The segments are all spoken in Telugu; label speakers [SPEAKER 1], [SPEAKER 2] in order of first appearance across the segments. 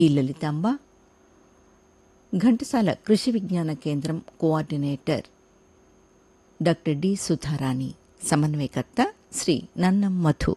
[SPEAKER 1] ఈ లలితాంబ ఘంటసాల కృషి విజ్ఞాన కేంద్రం కోఆర్డినేటర్ డాక్టర్ డి సుధారాణి సమన్వయకర్త శ్రీ నన్నం మధు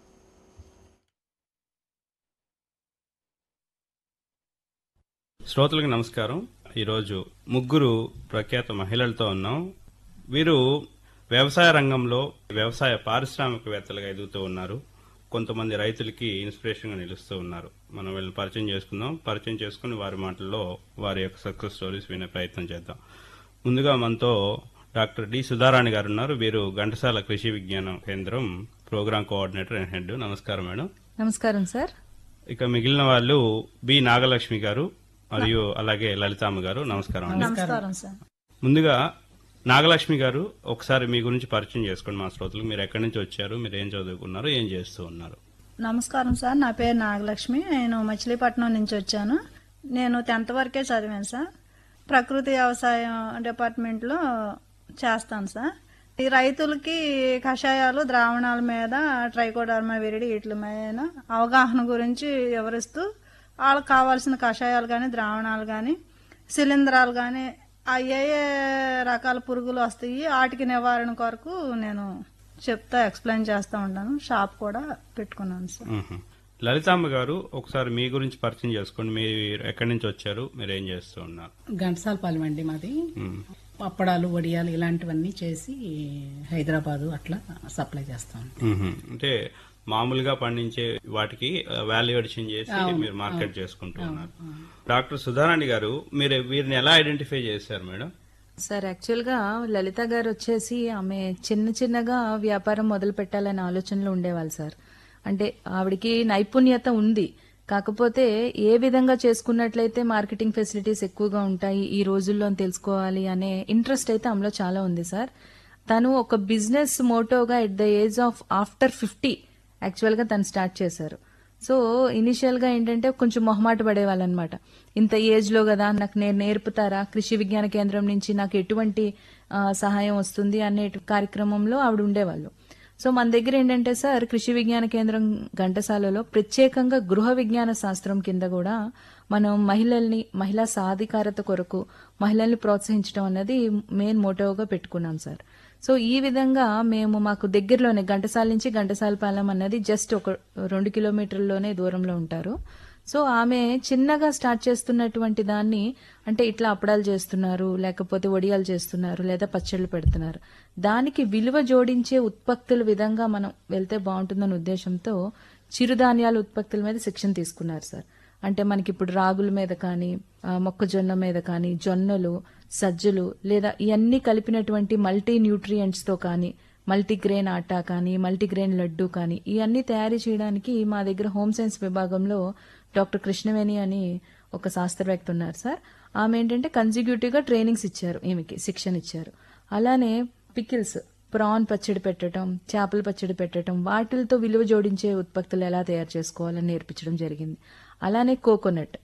[SPEAKER 2] శ్రోతలకు నమస్కారం ఈరోజు ముగ్గురు ప్రఖ్యాత మహిళలతో ఉన్నాం వీరు వ్యవసాయ రంగంలో వ్యవసాయ పారిశ్రామికవేత్తలుగా ఎదుగుతూ ఉన్నారు కొంతమంది రైతులకి ఇన్స్పిరేషన్ గా నిలుస్తూ ఉన్నారు మనం వీళ్ళని పరిచయం చేసుకుందాం పరిచయం చేసుకుని వారి మాటల్లో వారి యొక్క సక్సెస్ స్టోరీస్ వినే ప్రయత్నం చేద్దాం ముందుగా మనతో డాక్టర్ డి సుధారాణి గారు ఉన్నారు వీరు ఘంటసాల కృషి విజ్ఞాన కేంద్రం ప్రోగ్రామ్ కోఆర్డినేటర్ అండ్ హెడ్ నమస్కారం మేడం
[SPEAKER 3] నమస్కారం సార్
[SPEAKER 2] ఇక మిగిలిన వాళ్ళు బి నాగలక్ష్మి గారు మరియు అలాగే లలితామ్మ గారు నమస్కారం అండి
[SPEAKER 3] నమస్కారం సార్
[SPEAKER 2] ముందుగా నాగలక్ష్మి గారు ఒకసారి మీ గురించి పరిచయం చేసుకోండి మా శ్రోతలకు మీరు ఎక్కడి నుంచి వచ్చారు మీరు ఏం చదువుకున్నారు ఏం చేస్తూ ఉన్నారు
[SPEAKER 4] నమస్కారం సార్ నా పేరు నాగలక్ష్మి నేను మచిలీపట్నం నుంచి వచ్చాను నేను టెన్త్ వరకే చదివాను సార్ ప్రకృతి వ్యవసాయం డిపార్ట్మెంట్లో చేస్తాను సార్ ఈ రైతులకి కషాయాలు ద్రావణాల మీద ట్రైకోడర్మా విరిడి వీటి మీద అవగాహన గురించి వివరిస్తూ వాళ్ళకి కావాల్సిన కషాయాలు కానీ ద్రావణాలు కానీ శిలీంధ్రాలు కానీ ఆ ఏ ఏ రకాల పురుగులు వస్తాయి వాటికి నివారణ కొరకు నేను చెప్తా ఎక్స్ప్లెయిన్ చేస్తూ ఉంటాను షాప్ కూడా పెట్టుకున్నాను సార్
[SPEAKER 2] మ్హూ. లలితామ్మ గారు ఒకసారి మీ గురించి పరిచయం చేసుకోండి మీరు ఎక్కడి నుంచి వచ్చారు మీరు ఏం చేస్తూ ఉన్నారు
[SPEAKER 5] ఘంటసాలపాలెం అండి మాది
[SPEAKER 2] మ్.
[SPEAKER 5] పప్పడాలు వడియాలు ఇలాంటివన్నీ చేసి హైదరాబాదు అట్లా సప్లై చేస్తాం
[SPEAKER 2] మ్హూ. అంటే మామూలుగా పండించే వాటికి వాల్యూ అడిషన్ చేసి మీరు మార్కెట్ చేసుకుంటూ ఉన్నారు డాక్టర్ సుధారాణి గారు మీరు వీరిని ఎలా ఐడెంటిఫై చేశారు మేడం
[SPEAKER 3] సార్ యాక్చువల్ గా లలిత గారు వచ్చేసి ఆమె చిన్న చిన్నగా వ్యాపారం మొదలు పెట్టాలనే ఆలోచనలో ఉండేవాళ్ళు సార్ అంటే ఆవిడికి నైపుణ్యత ఉంది కాకపోతే ఏ విధంగా చేసుకున్నట్లయితే మార్కెటింగ్ ఫెసిలిటీస్ ఎక్కువగా ఉంటాయి ఈ రోజుల్లో అని తెలుసుకోవాలి అనే ఇంట్రెస్ట్ అయితే ఆమెలో చాలా ఉంది సార్ తను ఒక బిజినెస్ మోటోగా at the age of after fifty actual గా తను స్టార్ట్ చేశారు సో ఇనిషియల్ గా ఏంటంటే కొంచెం మొహమాట పడేవాళ్ళు అనమాట ఇంత ఏజ్ లో కదా నాకు నేను నేర్పుతారా కృషి విజ్ఞాన కేంద్రం నుంచి నాకు ఎటువంటి ఆ, సహాయం వస్తుంది అనే కార్యక్రమంలో ఆవిడ ఉండేవాళ్ళు సో మన దగ్గర ఏంటంటే సార్ కృషి విజ్ఞాన కేంద్రం ఘంటసాలలో ప్రత్యేకంగా గృహ విజ్ఞాన శాస్త్రం కింద కూడా మనం మహిళల్ని మహిళా సాధికారత కొరకు మహిళల్ని ప్రోత్సహించడం అన్నది మెయిన్ మోటోగా పెట్టుకున్నాం సార్ సో ఈ విధంగా మేము మాకు దగ్గరలోనే ఘంటసాల నుంచి ఘంటసాలపాలెం అన్నది జస్ట్ ఒక రెండు కిలోమీటర్లలోనే దూరంలో ఉంటారు సో ఆమె చిన్నగా స్టార్ట్ చేస్తున్నటువంటి దాన్ని అంటే ఇట్లా అప్పడాలు చేస్తున్నారు లేకపోతే వడియాలు చేస్తున్నారు లేదా పచ్చళ్ళు పెడుతున్నారు దానికి విలువ జోడించే ఉత్పత్తుల విధంగా మనం వెళ్తే బాగుంటుందన్న ఉద్దేశంతో చిరుధాన్యాల ఉత్పత్తుల మీద శిక్షణ తీసుకున్నారు సార్ అంటే మనకి ఇప్పుడు రాగుల మీద కానీ ఆ, మొక్కజొన్న మీద కానీ జొన్నలు సజ్జలు లేదా ఇవన్నీ కలిపినటువంటి మల్టీ న్యూట్రియంట్స్ తో కానీ మల్టీగ్రెయిన్ ఆటా కానీ మల్టీగ్రెయిన్ లడ్డు కానీ ఇవన్నీ తయారు చేయడానికి మా దగ్గర హోమ్ సైన్స్ విభాగంలో డాక్టర్ కృష్ణవేణి అని ఒక శాస్త్రవేత్త ఉన్నారు సార్ ఆమె ఏంటంటే కన్సిక్యూటివ్ గా ట్రైనింగ్స్ ఇచ్చారు ఈమెకి శిక్షణ ఇచ్చారు అలానే పికిల్స్ ప్రాన్ పచ్చడి పెట్టడం చేపల పచ్చడి పెట్టడం వాటిలతో విలువ జోడించే ఉత్పత్తులు ఎలా తయారు చేసుకోవాలని నేర్పించడం జరిగింది అలానే కోకోనట్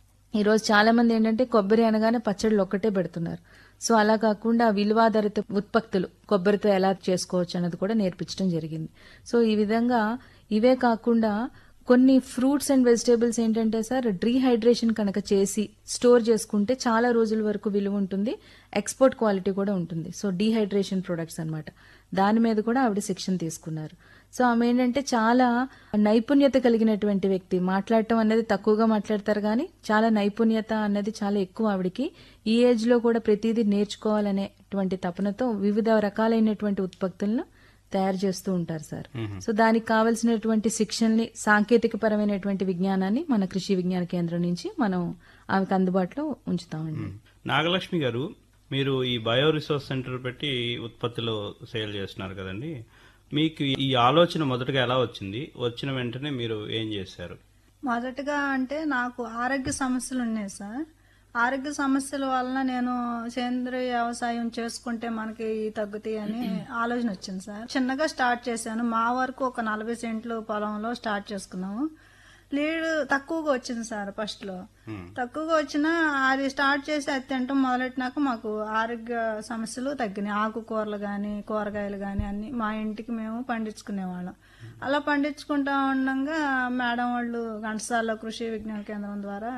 [SPEAKER 3] ఈ రోజు చాలా మంది ఏంటంటే కొబ్బరి అనగానే పచ్చళ్ళు ఒక్కటే పెడుతున్నారు సో అలా కాకుండా విలువాధారిత ఉత్పత్తులు కొబ్బరితో ఎలా చేసుకోవచ్చు అన్నది కూడా నేర్పించడం జరిగింది సో ఈ విధంగా ఇవే కాకుండా కొన్ని ఫ్రూట్స్ అండ్ వెజిటేబుల్స్ ఏంటంటే సార్ డీహైడ్రేషన్ కనుక చేసి స్టోర్ చేసుకుంటే చాలా రోజుల వరకు విలువ ఉంటుంది ఎక్స్పోర్ట్ క్వాలిటీ కూడా ఉంటుంది సో డీహైడ్రేషన్ ప్రొడక్ట్స్ అన్నమాట దాని మీద కూడా ఆవిడ శిక్షణ తీసుకున్నారు సో ఆమె ఏంటంటే చాలా నైపుణ్యత కలిగినటువంటి వ్యక్తి మాట్లాడటం అనేది తక్కువగా మాట్లాడతారు కానీ చాలా నైపుణ్యత అన్నది చాలా ఎక్కువ ఆవిడకి ఈ ఏజ్ లో కూడా ప్రతిదీ నేర్చుకోవాలనేటువంటి తపనతో వివిధ రకాలైనటువంటి ఉత్పత్తులను తయారు చేస్తూ ఉంటారు సార్ సో దానికి కావలసినటువంటి శిక్షణని సాంకేతిక పరమైనటువంటి విజ్ఞానాన్ని మన కృషి విజ్ఞాన కేంద్రం నుంచి మనం ఆమెకు అందుబాటులో ఉంచుతామండి
[SPEAKER 2] నాగలక్ష్మి గారు మీరు ఈ బయో రిసోర్స్ సెంటర్ పెట్టి ఉత్పత్తులు సేల్ చేస్తున్నారు కదండి మీకు ఈ ఆలోచన మొదటగా ఎలా వచ్చింది వచ్చిన వెంటనే మీరు ఏం చేశారు
[SPEAKER 4] మొదటగా అంటే నాకు ఆరోగ్య సమస్యలు ఉన్నాయి సార్ ఆరోగ్య సమస్యల వలన నేను సేంద్రియ వ్యవసాయం చేసుకుంటే మనకి తగ్గుతాయి అని ఆలోచన వచ్చింది సార్ చిన్నగా స్టార్ట్ చేశాను మా వరకు ఒక నలభై సెంట్లు పొలంలో స్టార్ట్ చేసుకున్నాము లీడ్ తక్కువగా వచ్చింది సార్ ఫస్ట్ లో
[SPEAKER 2] Hmm.
[SPEAKER 4] తక్కువగా వచ్చినా అది స్టార్ట్ చేసి అది తినటం మొదలెట్టినాక మాకు ఆరోగ్య సమస్యలు తగ్గినాయి ఆకుకూరలు గాని కూరగాయలు గాని అన్ని మా ఇంటికి మేము పండించుకునేవాళ్ళం అలా పండించుకుంటా ఉండగా మేడం వాళ్ళు ఘంటసాల కృషి విజ్ఞాన కేంద్రం ద్వారా